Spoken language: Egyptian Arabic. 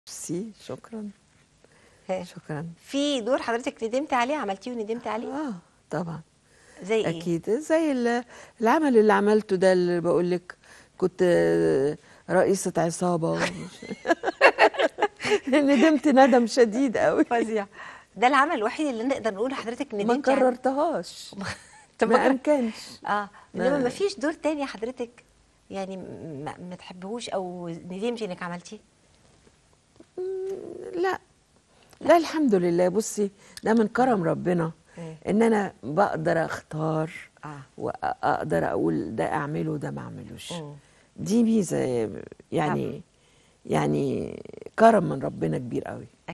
ميرسي شكرا ها. شكرا في دور حضرتك ندمت عليه عملتيه وندمت عليه اه طبعا زي ايه اكيد زي ال- العمل اللي عملته ده اللي بقول لك كنت آه، رئيسة عصابة ومش ندمت ندم شديد قوي فظيع ده العمل الوحيد اللي نقدر نقول لحضرتك ما ندمت عليه كررتهاش طب ما ما- امكنش اه ما- انما ما فيش دور تاني حضرتك يعني م- ما, ما تحبهوش او ندمتي انك عملتيه لا لا الحمد لله بصي ده من كرم ربنا إيه. ان انا بقدر اختار اه واقدر اقول ده اعمله وده ما اعملوش مم. دي ميزه يعني يعني كرم من ربنا كبير قوي